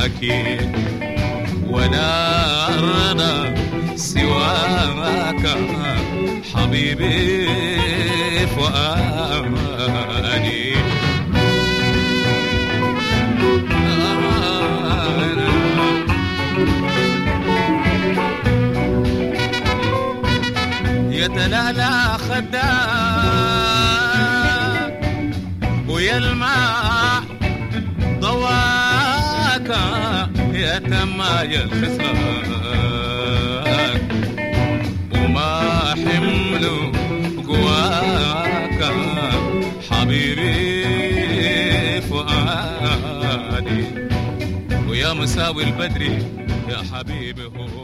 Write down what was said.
أكيد ولا أرضى سواك حبيبي فؤادي يتلالى خداك ويلمع ضواك يتمايل خصاك وما حمله قواك حبيبي فؤادي ويا مساوي البدري يا حبيبي هو